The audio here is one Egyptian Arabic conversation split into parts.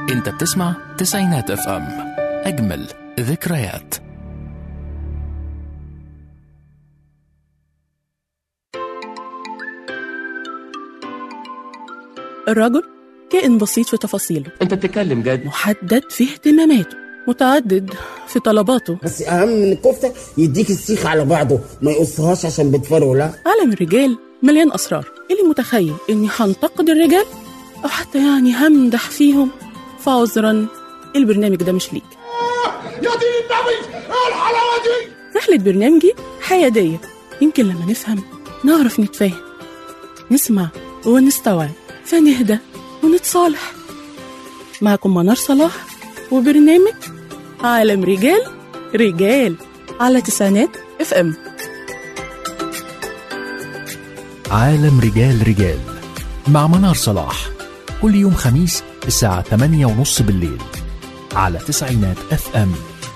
انت بتسمع تسعينات اف ام اجمل ذكريات الرجل كائن بسيط في تفاصيله انت بتتكلم جد محدد في اهتماماته متعدد في طلباته بس اهم من الكفته يديك السيخ على بعضه ما يقصهاش عشان بتفرقوا لا عالم الرجال مليان أسرار اللي متخيل إني هنتقد الرجال أو حتى يعني همدح فيهم فعذرا البرنامج ده مش ليك يا دين النبي ايه الحلاوه دي رحلة برنامجي حيادية يمكن لما نفهم نعرف نتفاهم نسمع ونستوعب فنهدى ونتصالح معكم منار صلاح وبرنامج عالم رجال رجال على تسعينات اف ام عالم رجال رجال مع منار صلاح كل يوم خميس الساعة 8 ونص بالليل على تسعينات اف ام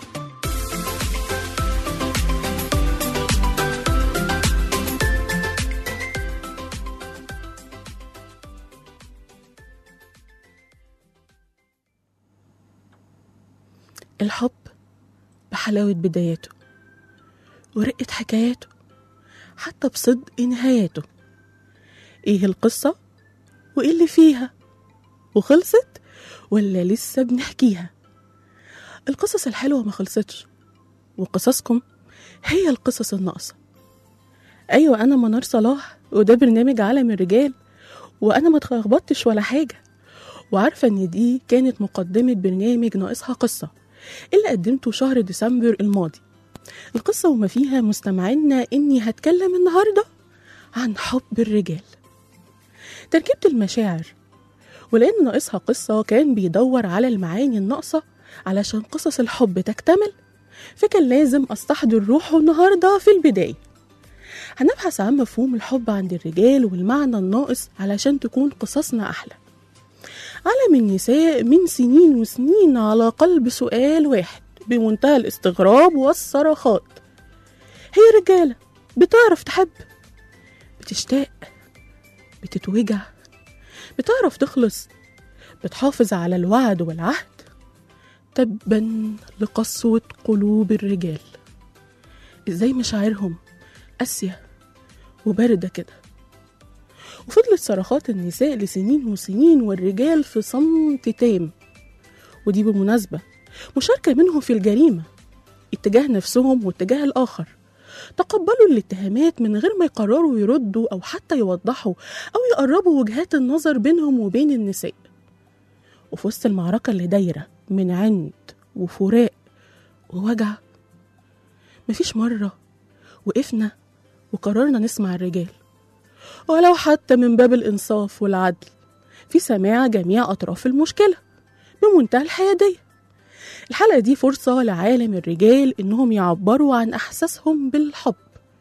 الحب بحلاوة بداياته ورقة حكاياته حتى بصدق نهاياته ايه القصة وايه اللي فيها وخلصت ولا لسه بنحكيها القصص الحلوة ما خلصتش وقصصكم هي القصص الناقصة أيوة أنا منار صلاح وده برنامج عالم الرجال وأنا ما اتلخبطتش ولا حاجة وعارفة إن دي كانت مقدمة برنامج ناقصها قصة اللي قدمته شهر ديسمبر الماضي القصة وما فيها مستمعينا إني هتكلم النهاردة عن حب الرجال تركيبة المشاعر ولأن ناقصها قصة كان بيدور على المعاني الناقصة علشان قصص الحب تكتمل فكان لازم أستحضر روحه النهاردة في البداية هنبحث عن مفهوم الحب عند الرجال والمعنى الناقص علشان تكون قصصنا أحلى عالم النساء من سنين وسنين على قلب سؤال واحد بمنتهى الاستغراب والصرخات هي رجالة بتعرف تحب بتشتاق بتتوجع بتعرف تخلص بتحافظ على الوعد والعهد تبا لقسوة قلوب الرجال ازاي مشاعرهم قاسية وباردة كده وفضلت صرخات النساء لسنين وسنين والرجال في صمت تام ودي بالمناسبة مشاركة منهم في الجريمة اتجاه نفسهم واتجاه الآخر تقبلوا الاتهامات من غير ما يقرروا يردوا أو حتى يوضحوا أو يقربوا وجهات النظر بينهم وبين النساء وفي وسط المعركة اللي دايرة من عند وفراق ووجع مفيش مرة وقفنا وقررنا نسمع الرجال ولو حتى من باب الإنصاف والعدل في سماع جميع أطراف المشكلة بمنتهى الحيادية الحلقة دي فرصة لعالم الرجال إنهم يعبروا عن أحساسهم بالحب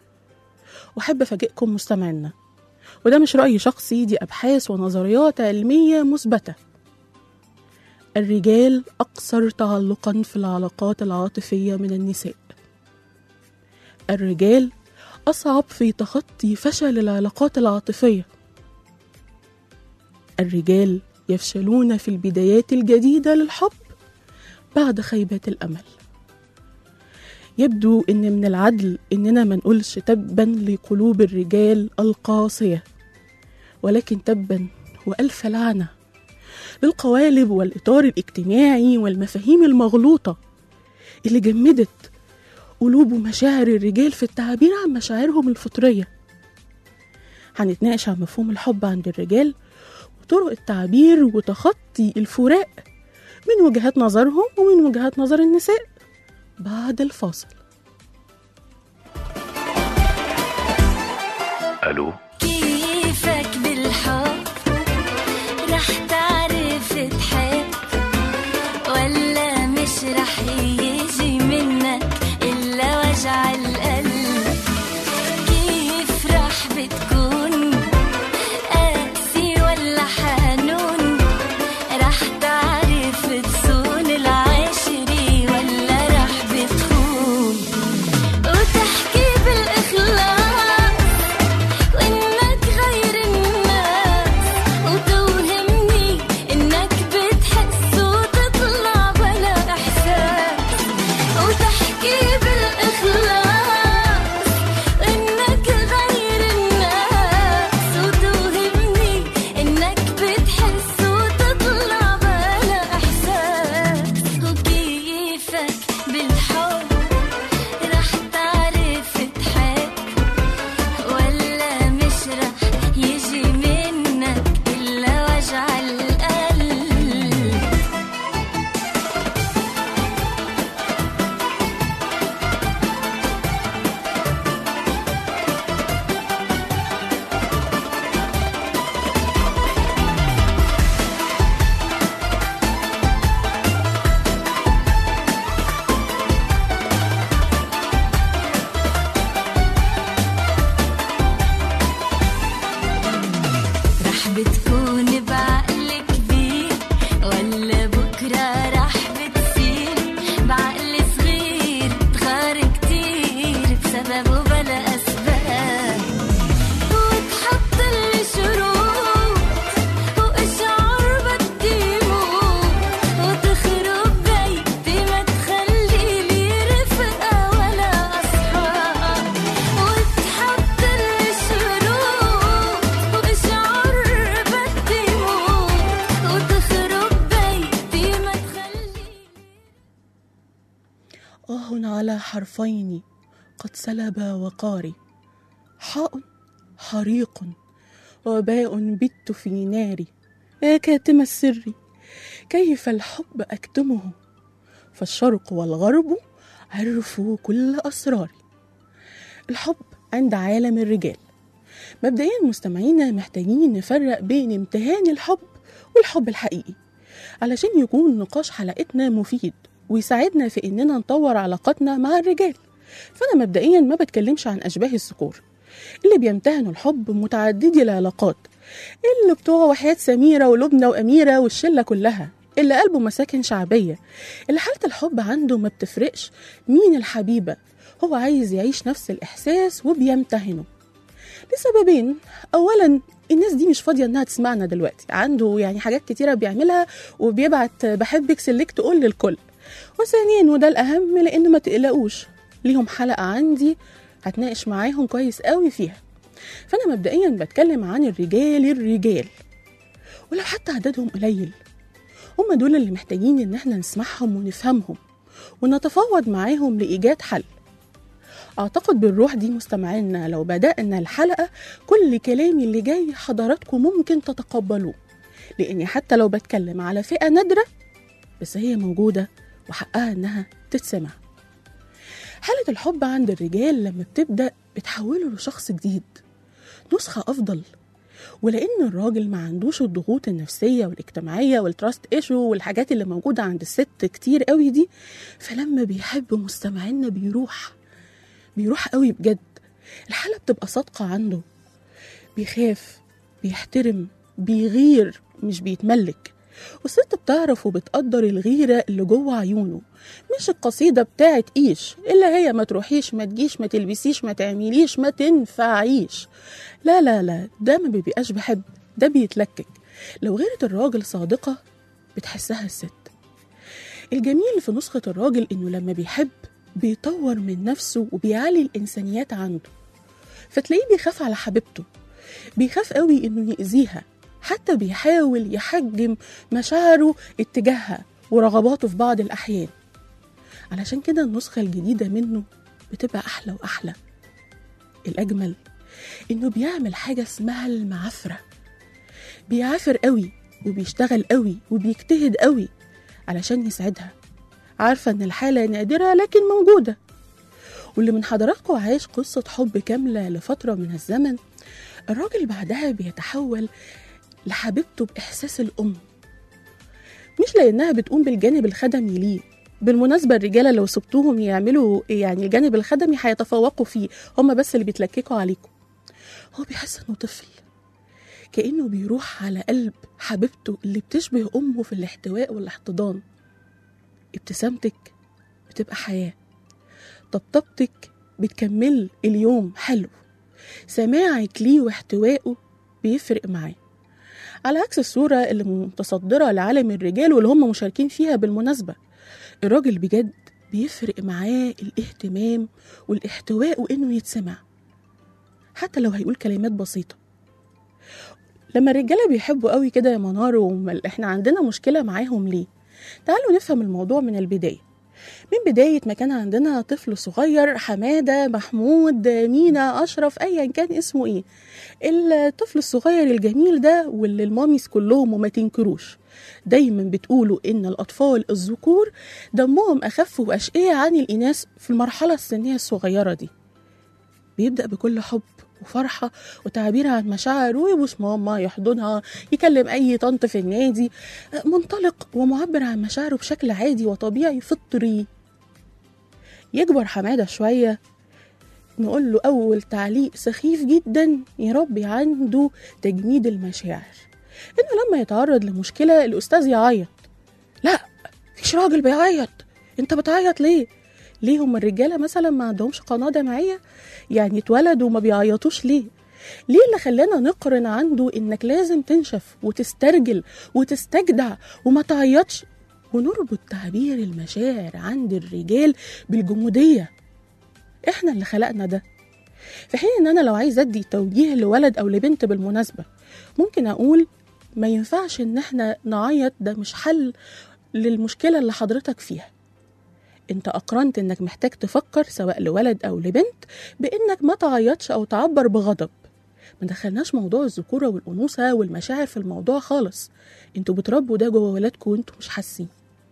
وأحب أفاجئكم مستمعينا وده مش رأي شخصي دي أبحاث ونظريات علمية مثبتة الرجال أكثر تعلقا في العلاقات العاطفية من النساء الرجال أصعب في تخطي فشل العلاقات العاطفية الرجال يفشلون في البدايات الجديدة للحب بعد خيبة الأمل يبدو إن من العدل إننا ما نقولش تبا لقلوب الرجال القاسية ولكن تبا وألف لعنة للقوالب والإطار الاجتماعي والمفاهيم المغلوطة اللي جمدت قلوب ومشاعر الرجال في التعبير عن مشاعرهم الفطرية هنتناقش عن مفهوم الحب عند الرجال وطرق التعبير وتخطي الفراق من وجهات نظرهم ومن وجهات نظر النساء بعد الفاصل الو كيفك بالحب رح تعرف تحب ولا مش رح يجي منك إلا وجع القلب كيف رح بتكون قاسي ولا حنون رح تعرف تصون العشري ولا رح بتخون وتحكي بالإخلاص وإن بتكون بعقل كبير ولا بكرة راح بتصير بعقل صغير تغار كتير بسبب وبلا أسباب وتحط لي شروط وإشعار بدي موت وتخرب بيتي ما تخلي لي رفقة ولا أصحاب وتحط لي شروط وإشعار بدي موت وتخرب بيتي ما تخلي آه على حرفين قد سلبا وقاري حاء حريق وباء بت في ناري يا كاتم السر كيف الحب أكتمه فالشرق والغرب عرفوا كل أسراري الحب عند عالم الرجال مبدئيا مستمعينا محتاجين نفرق بين امتهان الحب والحب الحقيقي علشان يكون نقاش حلقتنا مفيد ويساعدنا في اننا نطور علاقاتنا مع الرجال فانا مبدئيا ما بتكلمش عن اشباه الذكور اللي بيمتهنوا الحب متعددي العلاقات اللي بتوع وحياة سميرة ولبنى وأميرة والشلة كلها اللي قلبه مساكن شعبية اللي حالة الحب عنده ما بتفرقش مين الحبيبة هو عايز يعيش نفس الإحساس وبيمتهنه لسببين اولا الناس دي مش فاضيه انها تسمعنا دلوقتي عنده يعني حاجات كتيره بيعملها وبيبعت بحبك سلكت تقول للكل وثانيا وده الاهم لان ما تقلقوش ليهم حلقه عندي هتناقش معاهم كويس قوي فيها فانا مبدئيا بتكلم عن الرجال الرجال ولو حتى عددهم قليل هم دول اللي محتاجين ان احنا نسمعهم ونفهمهم ونتفاوض معاهم لايجاد حل أعتقد بالروح دي مستمعينا لو بدأنا الحلقة كل كلامي اللي جاي حضراتكم ممكن تتقبلوه لأني حتى لو بتكلم على فئة نادرة بس هي موجودة وحقها إنها تتسمع حالة الحب عند الرجال لما بتبدأ بتحوله لشخص جديد نسخة أفضل ولأن الراجل ما عندوش الضغوط النفسية والاجتماعية والتراست ايشو والحاجات اللي موجودة عند الست كتير قوي دي فلما بيحب مستمعينا بيروح بيروح قوي بجد الحالة بتبقى صادقة عنده بيخاف بيحترم بيغير مش بيتملك والست بتعرف وبتقدر الغيرة اللي جوه عيونه مش القصيدة بتاعت إيش اللي هي ما تروحيش ما تجيش ما تلبسيش ما تعمليش ما تنفعيش لا لا لا ده ما بيبقاش بحب ده بيتلكك لو غيرة الراجل صادقة بتحسها الست الجميل في نسخة الراجل إنه لما بيحب بيطور من نفسه وبيعلي الإنسانيات عنده فتلاقيه بيخاف على حبيبته بيخاف قوي إنه يأذيها حتى بيحاول يحجم مشاعره اتجاهها ورغباته في بعض الأحيان علشان كده النسخة الجديدة منه بتبقى أحلى وأحلى الأجمل إنه بيعمل حاجة اسمها المعافرة بيعافر قوي وبيشتغل قوي وبيجتهد قوي علشان يسعدها عارفة إن الحالة نادرة لكن موجودة واللي من حضراتكم عايش قصة حب كاملة لفترة من الزمن الراجل بعدها بيتحول لحبيبته بإحساس الأم مش لأنها بتقوم بالجانب الخدمي ليه بالمناسبة الرجالة لو سبتوهم يعملوا يعني الجانب الخدمي هيتفوقوا فيه هما بس اللي بيتلككوا عليكم هو بيحس إنه طفل كأنه بيروح على قلب حبيبته اللي بتشبه أمه في الاحتواء والاحتضان ابتسامتك بتبقى حياة طبطبتك بتكمل اليوم حلو سماعك ليه واحتوائه بيفرق معاه على عكس الصورة اللي متصدرة لعالم الرجال واللي هم مشاركين فيها بالمناسبة الراجل بجد بيفرق معاه الاهتمام والاحتواء وإنه يتسمع حتى لو هيقول كلمات بسيطة لما الرجالة بيحبوا قوي كده يا منار وم- احنا عندنا مشكلة معاهم ليه تعالوا نفهم الموضوع من البداية من بداية ما كان عندنا طفل صغير حمادة محمود مينا أشرف أيا كان اسمه إيه الطفل الصغير الجميل ده واللي الماميز كلهم وما تنكروش دايما بتقولوا إن الأطفال الذكور دمهم أخف وأشقية عن الإناث في المرحلة السنية الصغيرة دي بيبدأ بكل حب وفرحة وتعبير عن مشاعر ويبوس ماما يحضنها يكلم أي طنط في النادي منطلق ومعبر عن مشاعره بشكل عادي وطبيعي فطري يكبر حمادة شوية نقول له أول تعليق سخيف جدا يربي عنده تجميد المشاعر إنه لما يتعرض لمشكلة الأستاذ يعيط لا فيش راجل بيعيط انت بتعيط ليه ليه هم الرجاله مثلا ما عندهمش قناه دمعيه يعني اتولدوا وما بيعيطوش ليه ليه اللي خلانا نقرن عنده انك لازم تنشف وتسترجل وتستجدع وما تعيطش ونربط تعبير المشاعر عند الرجال بالجموديه احنا اللي خلقنا ده في حين ان انا لو عايز ادي توجيه لولد او لبنت بالمناسبه ممكن اقول ما ينفعش ان احنا نعيط ده مش حل للمشكله اللي حضرتك فيها انت اقرنت انك محتاج تفكر سواء لولد او لبنت بانك ما تعيطش او تعبر بغضب ما دخلناش موضوع الذكوره والانوثه والمشاعر في الموضوع خالص انتوا بتربوا ده جوه ولادكم وانتوا مش حاسين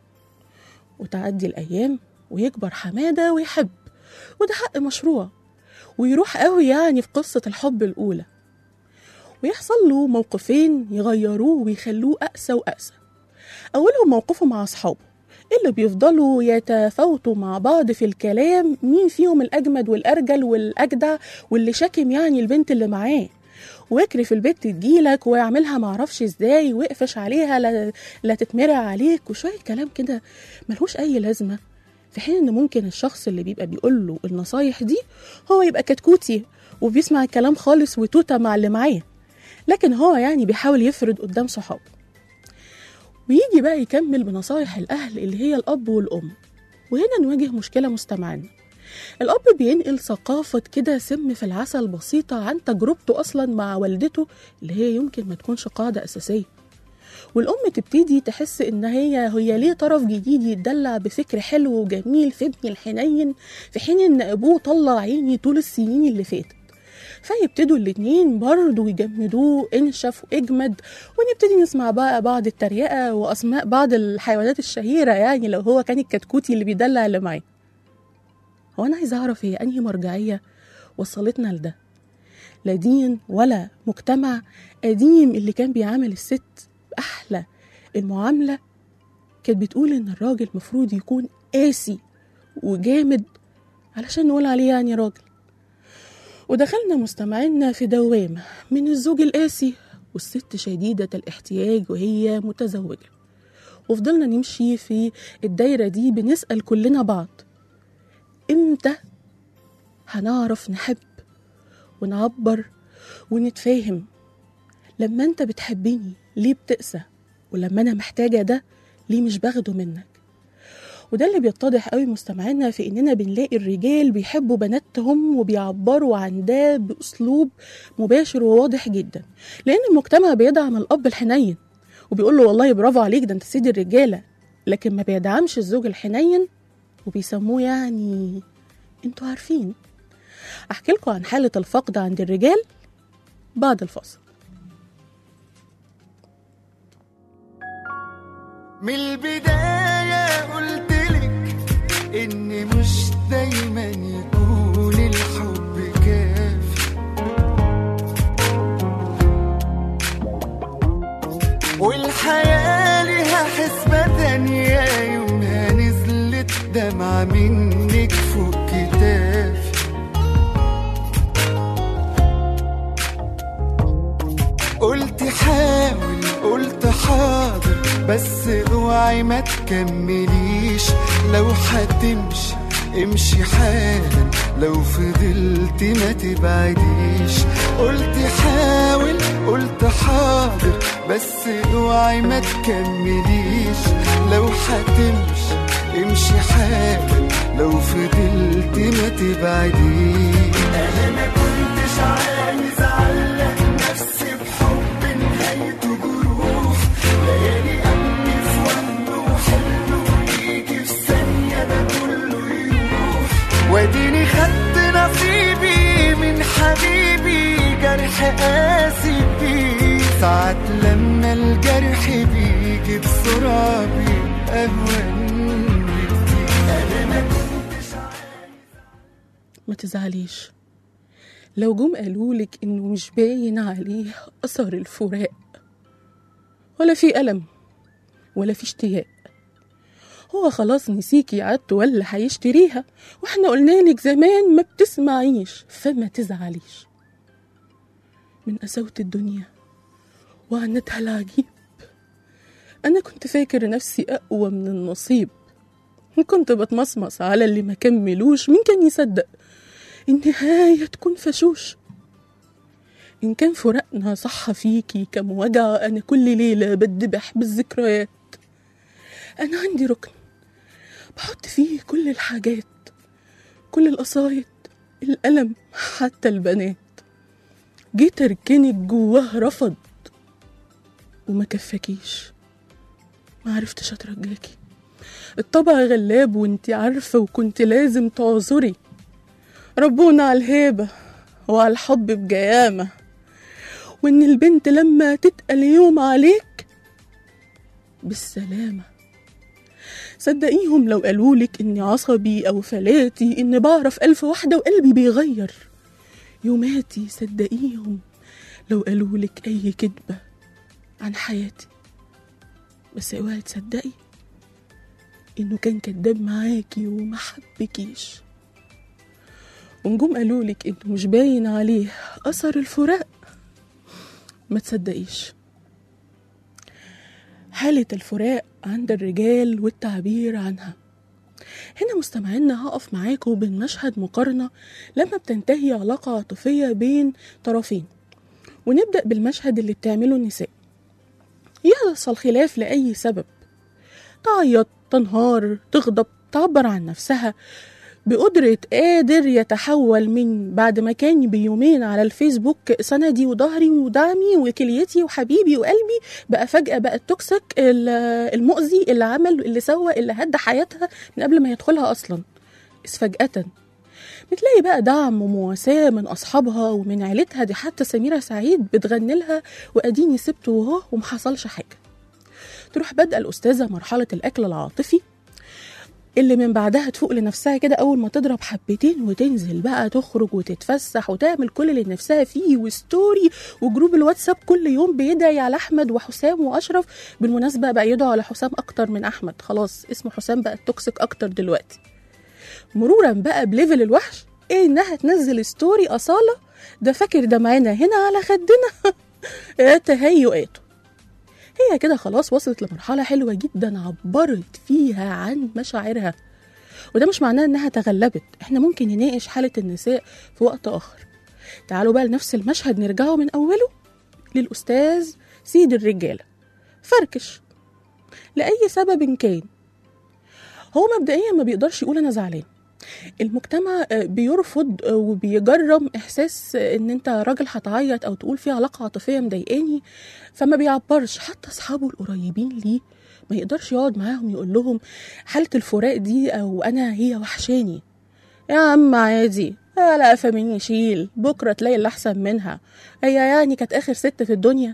وتعدي الايام ويكبر حماده ويحب وده حق مشروع ويروح قوي يعني في قصه الحب الاولى ويحصل له موقفين يغيروه ويخلوه أقسى وأقسى أولهم موقفه مع أصحابه اللي بيفضلوا يتفاوتوا مع بعض في الكلام مين فيهم الأجمد والأرجل والأجدع واللي شاكم يعني البنت اللي معاه واكرف البت تجيلك ويعملها معرفش ازاي واقفش عليها لا, لا تتمرع عليك وشوية كلام كده ملهوش أي لازمة في حين ان ممكن الشخص اللي بيبقى بيقول له النصايح دي هو يبقى كتكوتي وبيسمع الكلام خالص وتوته مع اللي معاه لكن هو يعني بيحاول يفرد قدام صحابه ويجي بقى يكمل بنصايح الأهل اللي هي الأب والأم وهنا نواجه مشكلة مستمعنا الأب بينقل ثقافة كده سم في العسل بسيطة عن تجربته أصلا مع والدته اللي هي يمكن ما تكونش قاعدة أساسية والأم تبتدي تحس إن هي هي ليه طرف جديد يتدلع بفكر حلو وجميل في ابني الحنين في حين إن أبوه طلع عيني طول السنين اللي فاتت فيبتدوا الاتنين برضه يجمدوه انشف واجمد ونبتدي نسمع بقى بعض التريقة وأسماء بعض الحيوانات الشهيرة يعني لو هو كان الكتكوتي اللي بيدلع اللي معاه هو أنا عايزة أعرف هي أنهي مرجعية وصلتنا لده لا دين ولا مجتمع قديم اللي كان بيعامل الست بأحلى المعاملة كانت بتقول إن الراجل مفروض يكون قاسي وجامد علشان نقول عليه يعني راجل ودخلنا مستمعينا في دوامة من الزوج القاسي والست شديدة الاحتياج وهي متزوجة وفضلنا نمشي في الدايرة دي بنسأل كلنا بعض امتى هنعرف نحب ونعبر ونتفاهم لما انت بتحبني ليه بتقسى ولما انا محتاجة ده ليه مش باخده منك وده اللي بيتضح قوي مستمعينا في اننا بنلاقي الرجال بيحبوا بناتهم وبيعبروا عن ده باسلوب مباشر وواضح جدا لان المجتمع بيدعم الاب الحنين وبيقول له والله برافو عليك ده انت سيد الرجاله لكن ما بيدعمش الزوج الحنين وبيسموه يعني انتوا عارفين احكي لكم عن حاله الفقد عند الرجال بعد الفاصل من البداية قلتلك إن مش دايما يكون الحب كافي والحياة ليها حسبة تانية يومها نزلت دمعة منك فوق كتافي قلت حاول قلت حاضر بس اوعي ما تكمليش لو هتمشي امشي حالا لو فضلت ما تبعديش قلت حاول قلت حاضر بس اوعي ما تكمليش لو هتمشي امشي حالا لو فضلت ما تبعديش انا ما كنتش عايز اعلق نفسي بحب نهايته جروح ليالي قلبي في وهم وحلم ويجي في ثانية ده كله يروح واديني خدت نصيبي من حبيبي جرح قاسي بيه ساعات لما الجرح بيجي بسرعة بيبقى أهون بكتير أنا ما كنتش ما تزعليش لو جم قالولك انه مش باين عليه اثر الفراق ولا في الم ولا في اشتياق هو خلاص نسيكي عدت ولا هيشتريها واحنا قلنالك زمان ما بتسمعيش فما تزعليش من قساوة الدنيا وعنتها العجيب أنا كنت فاكر نفسي أقوى من النصيب كنت بتمصمص على اللي ما كملوش مين كان يصدق النهاية تكون فشوش إن كان فراقنا صح فيكي كم وجع أنا كل ليلة بدبح بالذكريات أنا عندي ركن بحط فيه كل الحاجات كل القصايد الألم حتى البنات جيت أركنك جواه رفض وما كفاكيش ما عرفتش أترجاكي الطبع غلاب وانتي عارفة وكنت لازم تعذري ربونا على الهيبة وعلى الحب بجيامة وإن البنت لما تتقل يوم عليك بالسلامة صدقيهم لو قالولك إني عصبي أو فلاتي إني بعرف ألف واحدة وقلبي بيغير يوماتي صدقيهم لو قالولك أي كدبة عن حياتي بس اوعي تصدقي إنه كان كداب معاكي وما حبكيش ونجوم قالولك إنه مش باين عليه أثر الفراق ما تصدقيش حالة الفراق عند الرجال والتعبير عنها هنا مستمعينا هقف معاكم بين مشهد مقارنة لما بتنتهي علاقة عاطفية بين طرفين ونبدأ بالمشهد اللي بتعمله النساء يحصل خلاف لأي سبب تعيط تنهار تغضب تعبر عن نفسها بقدرة قادر يتحول من بعد ما كان بيومين على الفيسبوك سندي وظهري ودعمي وكليتي وحبيبي وقلبي بقى فجأة بقى التوكسيك ال- المؤذي اللي عمل اللي سوى اللي هد حياتها من قبل ما يدخلها أصلا إذ فجأة بتلاقي بقى دعم ومواساة من أصحابها ومن عيلتها دي حتى سميرة سعيد بتغني لها وأديني سبته وهو ومحصلش حاجة تروح بادئة الأستاذة مرحلة الأكل العاطفي اللي من بعدها تفوق لنفسها كده أول ما تضرب حبتين وتنزل بقى تخرج وتتفسح وتعمل كل اللي نفسها فيه وستوري وجروب الواتساب كل يوم بيدعي على أحمد وحسام وأشرف بالمناسبة بقى يدعوا على حسام أكتر من أحمد خلاص اسمه حسام بقى توكسيك أكتر دلوقتي مرورا بقى بليفل الوحش ايه انها تنزل ستوري اصاله ده فاكر ده معانا هنا على خدنا يا تهيؤاته هي كده خلاص وصلت لمرحله حلوه جدا عبرت فيها عن مشاعرها وده مش معناه انها تغلبت احنا ممكن نناقش حاله النساء في وقت اخر تعالوا بقى لنفس المشهد نرجعه من اوله للاستاذ سيد الرجاله فركش لاي سبب كان هو مبدئيا ما بيقدرش يقول انا زعلان المجتمع آه، بيرفض آه، وبيجرم احساس آه، ان انت راجل هتعيط او تقول في علاقه عاطفيه مضايقاني فما بيعبرش حتى اصحابه القريبين ليه ما يقدرش يقعد معاهم يقول لهم حاله الفراق دي او انا هي وحشاني يا عم عادي لا لا فمين يشيل بكره تلاقي اللي احسن منها هي يعني كانت اخر ست في الدنيا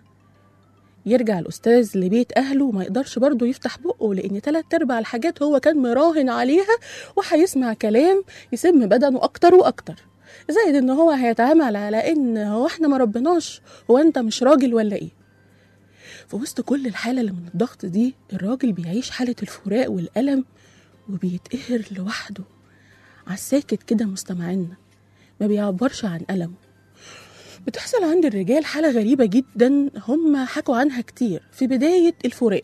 يرجع الأستاذ لبيت أهله وما يقدرش برضه يفتح بقه لأن تلات أرباع الحاجات هو كان مراهن عليها وهيسمع كلام يسم بدنه أكتر وأكتر زائد إن هو هيتعامل على إن هو إحنا ما ربناش هو أنت مش راجل ولا إيه في وسط كل الحالة اللي من الضغط دي الراجل بيعيش حالة الفراق والألم وبيتقهر لوحده على الساكت كده مستمعنا ما بيعبرش عن ألمه بتحصل عند الرجال حالة غريبة جدا هم حكوا عنها كتير في بداية الفراق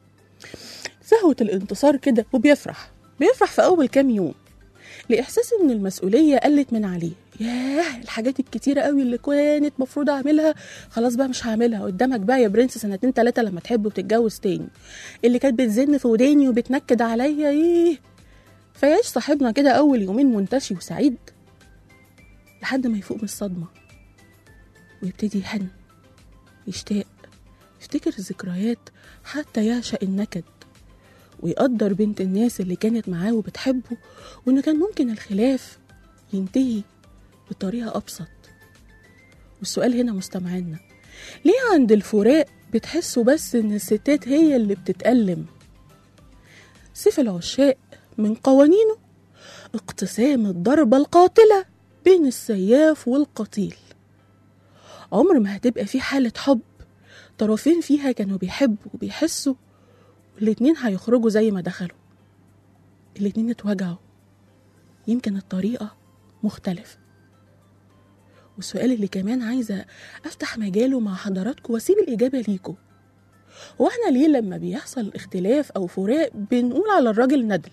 سهوة الانتصار كده وبيفرح بيفرح في أول كام يوم لإحساس إن المسؤولية قلت من عليه ياه الحاجات الكتيرة قوي اللي كانت مفروض أعملها خلاص بقى مش هعملها قدامك بقى يا برنس سنتين تلاتة لما تحب وتتجوز تاني اللي كانت بتزن في وداني وبتنكد عليا ايه فيعيش صاحبنا كده أول يومين منتشي وسعيد لحد ما يفوق من الصدمة ويبتدي يحن يشتاق يفتكر الذكريات حتى يعشق النكد ويقدر بنت الناس اللي كانت معاه وبتحبه وإنه كان ممكن الخلاف ينتهي بطريقة أبسط والسؤال هنا مستمعنا ليه عند الفراق بتحسوا بس إن الستات هي اللي بتتألم سيف العشاق من قوانينه اقتسام الضربة القاتلة بين السياف والقتيل عمر ما هتبقى في حالة حب طرفين فيها كانوا بيحبوا وبيحسوا والاتنين هيخرجوا زي ما دخلوا الاتنين اتوجعوا يمكن الطريقة مختلفة والسؤال اللي كمان عايزة أفتح مجاله مع حضراتكم وأسيب الإجابة ليكم هو احنا ليه لما بيحصل اختلاف أو فراق بنقول على الراجل ندل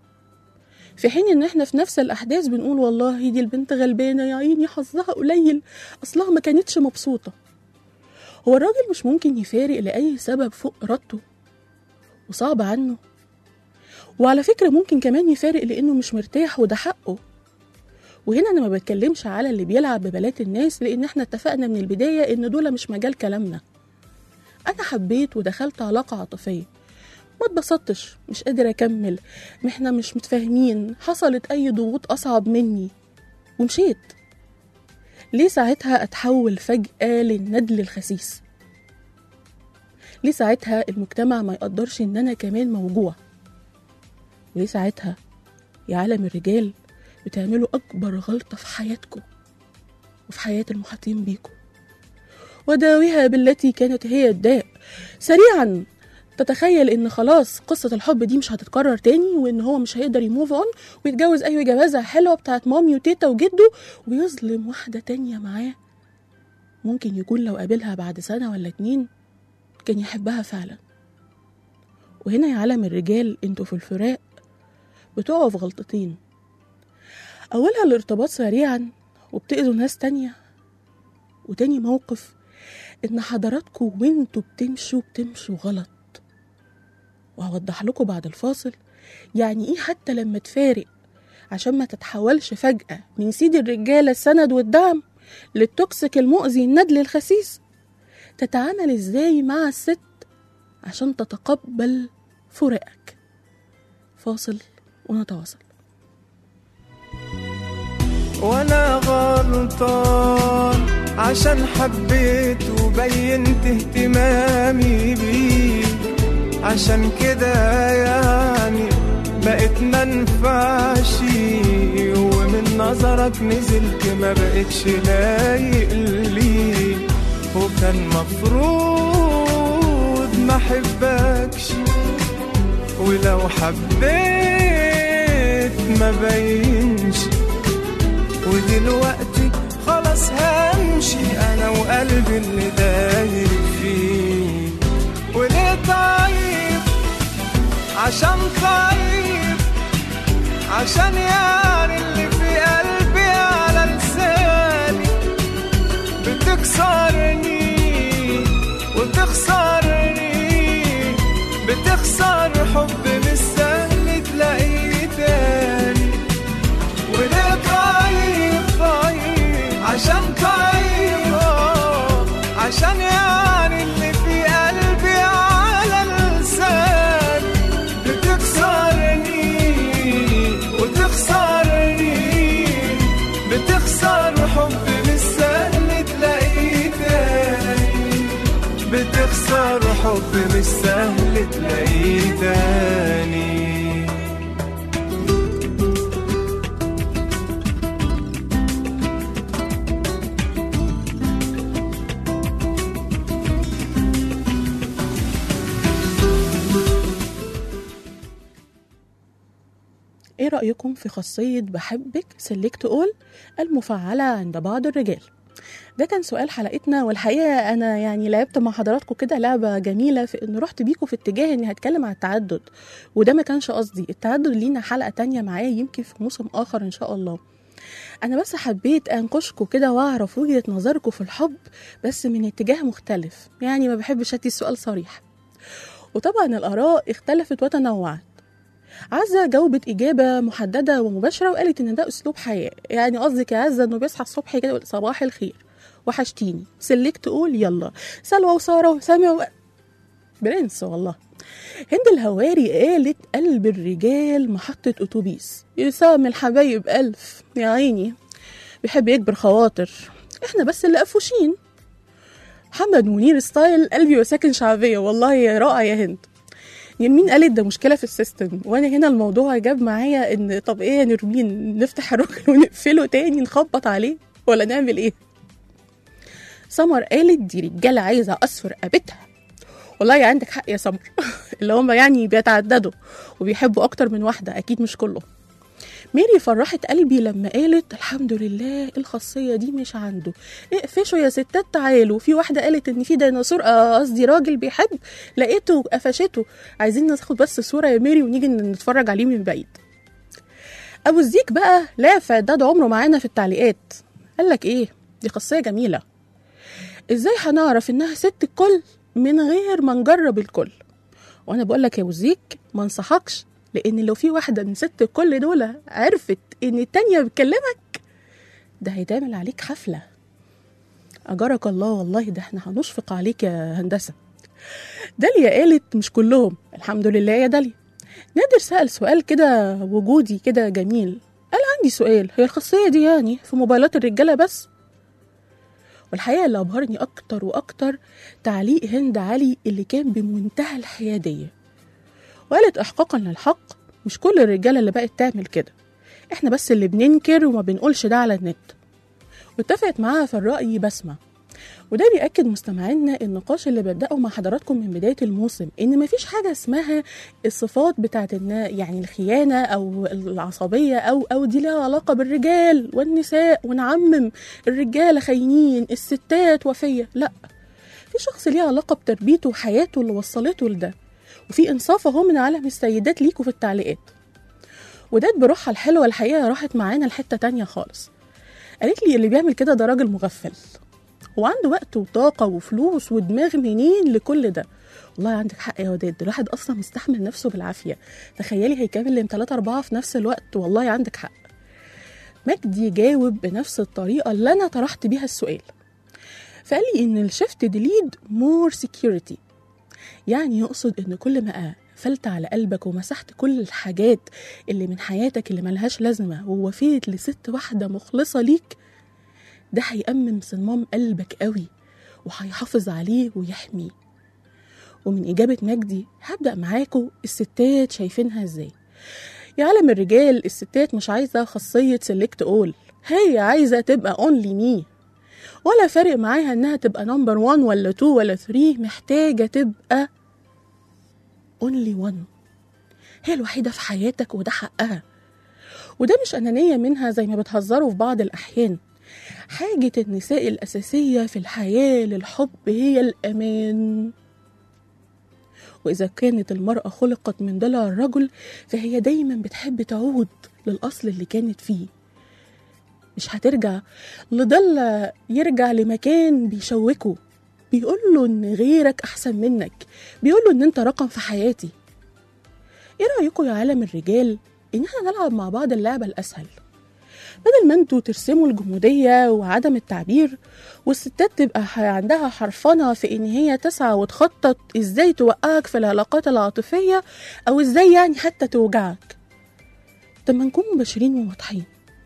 في حين ان احنا في نفس الاحداث بنقول والله دي البنت غلبانه يا عيني حظها قليل اصلها ما كانتش مبسوطه هو الراجل مش ممكن يفارق لاي سبب فوق ارادته وصعب عنه وعلى فكره ممكن كمان يفارق لانه مش مرتاح وده حقه وهنا انا ما بتكلمش على اللي بيلعب ببلات الناس لان احنا اتفقنا من البدايه ان دول مش مجال كلامنا انا حبيت ودخلت علاقه عاطفيه ما اتبسطتش مش قادر اكمل ما احنا مش متفاهمين حصلت اي ضغوط اصعب مني ومشيت ليه ساعتها اتحول فجاه للندل الخسيس ليه ساعتها المجتمع ما يقدرش ان انا كمان موجوع وليه ساعتها يا عالم الرجال بتعملوا اكبر غلطه في حياتكم وفي حياه المحاطين بيكم وداويها بالتي كانت هي الداء سريعا تتخيل ان خلاص قصة الحب دي مش هتتكرر تاني وان هو مش هيقدر يموف اون ويتجوز اي جوازة حلوة بتاعت مامي وتيتا وجده ويظلم واحدة تانية معاه ممكن يكون لو قابلها بعد سنة ولا اتنين كان يحبها فعلا وهنا يا عالم الرجال انتوا في الفراق بتقعوا في غلطتين أولها الارتباط سريعا وبتأذوا ناس تانية وتاني موقف إن حضراتكم وانتوا بتمشوا بتمشوا غلط وهوضح لكم بعد الفاصل يعني ايه حتى لما تفارق عشان ما تتحولش فجأة من سيد الرجالة السند والدعم للتوكسيك المؤذي الندل الخسيس تتعامل ازاي مع الست عشان تتقبل فراقك فاصل ونتواصل وانا غلطان عشان حبيت وبينت اهتمامي بيك عشان كده يعني بقيت منفعش ومن نظرك نزلت ما بقتش لايق لي وكان مفروض ما احبكش ولو حبيت ما بينش ودلوقتي خلاص همشي انا وقلبي اللي داير فيه وليه طيب عشان طيب عشان يعني اللي في قلبي على لساني بتكسرني وتخسرني بتخسر حب مش سهل تلاقيه تاني وليه طيب طيب عشان طيب آه، عشان يعني اللي في قلبي على لسان بتكسرني وتخسرني بتخسر حب مش سهل تلاقيه تاني بتخسر حب مش سهل تلاقيه تاني ايه رأيكم في خاصية بحبك سلكت اول المفعلة عند بعض الرجال ده كان سؤال حلقتنا والحقيقة أنا يعني لعبت مع حضراتكم كده لعبة جميلة في إن رحت بيكم في اتجاه إني هتكلم عن التعدد وده ما كانش قصدي التعدد لينا حلقة تانية معايا يمكن في موسم آخر إن شاء الله أنا بس حبيت أنقشكم كده وأعرف وجهة نظركم في الحب بس من اتجاه مختلف يعني ما بحبش أدي السؤال صريح وطبعا الآراء اختلفت وتنوعت عزة جاوبت إجابة محددة ومباشرة وقالت إن ده أسلوب حياة يعني قصدك يا عزة إنه بيصحى الصبح كده يقول صباح الخير وحشتيني سلكت تقول يلا سلوى وسارة وسامي و... برنس والله هند الهواري قالت قلب الرجال محطة أتوبيس يسام الحبايب ألف يا عيني بيحب يكبر خواطر احنا بس اللي قفوشين محمد منير ستايل قلبي وساكن شعبية والله يا رائع يا هند يمين قالت ده مشكله في السيستم وانا هنا الموضوع جاب معايا ان طب ايه يا نرمين نفتح الراجل ونقفله تاني نخبط عليه ولا نعمل ايه سمر قالت دي رجاله عايزه اصفر رقبتها والله عندك حق يا سمر اللي هم يعني بيتعددوا وبيحبوا اكتر من واحده اكيد مش كله ميري فرحت قلبي لما قالت الحمد لله الخاصيه دي مش عنده اقفشوا يا ستات تعالوا في واحده قالت ان في ديناصور آه، قصدي راجل بيحب لقيته قفشته عايزين ناخد بس صوره يا ميري ونيجي نتفرج عليه من بعيد ابو الزيك بقى لا في عداد عمره معانا في التعليقات قال لك ايه دي خاصيه جميله ازاي هنعرف انها ست الكل من غير ما نجرب الكل وانا بقول لك يا ابو زيك ما انصحكش لان لو في واحده من ست الكل دول عرفت ان التانية بتكلمك ده هيتعمل عليك حفله اجرك الله والله ده احنا هنشفق عليك يا هندسه داليا قالت مش كلهم الحمد لله يا داليا نادر سأل سؤال كده وجودي كده جميل قال عندي سؤال هي الخاصية دي يعني في موبايلات الرجالة بس والحقيقة اللي أبهرني أكتر وأكتر تعليق هند علي اللي كان بمنتهى الحيادية وقالت إحقاقا للحق مش كل الرجالة اللي بقت تعمل كده إحنا بس اللي بننكر وما بنقولش ده على النت واتفقت معاها في الرأي بسمة وده بيأكد مستمعينا النقاش اللي بدأه مع حضراتكم من بداية الموسم إن مفيش حاجة اسمها الصفات بتاعت النا يعني الخيانة أو العصبية أو أو دي لها علاقة بالرجال والنساء ونعمم الرجالة خاينين الستات وفية لا في شخص ليه علاقة بتربيته وحياته اللي وصلته لده وفي إنصاف أهو من عالم السيدات ليكوا في التعليقات وداد بروحها الحلوة الحقيقة راحت معانا لحتة تانية خالص قالت لي اللي بيعمل كده ده راجل مغفل هو عنده وقت وطاقة وفلوس ودماغ منين لكل ده والله عندك حق يا وداد الواحد أصلا مستحمل نفسه بالعافية تخيلي هيكمل تلاتة أربعة في نفس الوقت والله عندك حق مجدي جاوب بنفس الطريقة اللي أنا طرحت بيها السؤال فقال لي إن الشيفت ديليد مور سكيورتي يعني يقصد إن كل ما قفلت على قلبك ومسحت كل الحاجات اللي من حياتك اللي ملهاش لازمة ووفيت لست واحدة مخلصة ليك ده هيأمن صمام قلبك قوي وهيحافظ عليه ويحميه ومن إجابة مجدي هبدأ معاكم الستات شايفينها ازاي يا عالم الرجال الستات مش عايزة خاصية سيلكت اول هي عايزة تبقى اونلي مي ولا فارق معاها انها تبقى نمبر 1 ولا 2 ولا 3 محتاجة تبقى اونلي 1 هي الوحيدة في حياتك وده حقها وده مش أنانية منها زي ما بتهزروا في بعض الأحيان حاجة النساء الأساسية في الحياة للحب هي الأمان وإذا كانت المرأة خلقت من ضلع الرجل فهي دايما بتحب تعود للأصل اللي كانت فيه مش هترجع لضل يرجع لمكان بيشوكه بيقول له ان غيرك احسن منك بيقول له ان انت رقم في حياتي ايه رايكم يا عالم الرجال ان احنا نلعب مع بعض اللعبه الاسهل بدل ما انتوا ترسموا الجمودية وعدم التعبير والستات تبقى ح- عندها حرفنة في ان هي تسعى وتخطط ازاي توقعك في العلاقات العاطفية او ازاي يعني حتى توجعك طب ما نكون مباشرين وواضحين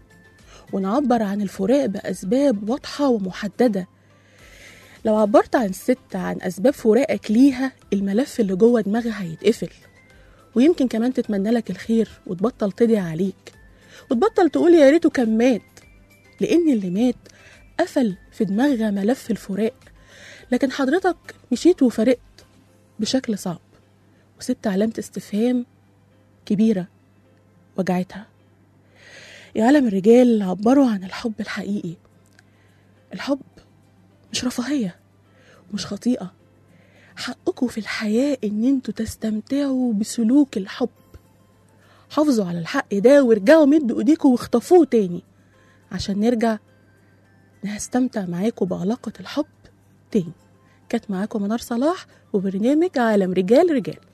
ونعبر عن الفراق بأسباب واضحة ومحددة لو عبرت عن الست عن أسباب فراقك ليها الملف اللي جوه دماغها هيتقفل ويمكن كمان تتمنى لك الخير وتبطل تدعي عليك وتبطل تقول يا ريته كان مات لأن اللي مات قفل في دماغها ملف الفراق لكن حضرتك مشيت وفرقت بشكل صعب وسبت علامة استفهام كبيرة وجعتها يا عالم الرجال عبروا عن الحب الحقيقي الحب مش رفاهية ومش خطيئة حقكم في الحياة ان انتوا تستمتعوا بسلوك الحب حافظوا على الحق ده وارجعوا مدوا ايديكم واخطفوه تاني عشان نرجع نستمتع معاكم بعلاقة الحب تاني كانت معاكم منار صلاح وبرنامج عالم رجال رجال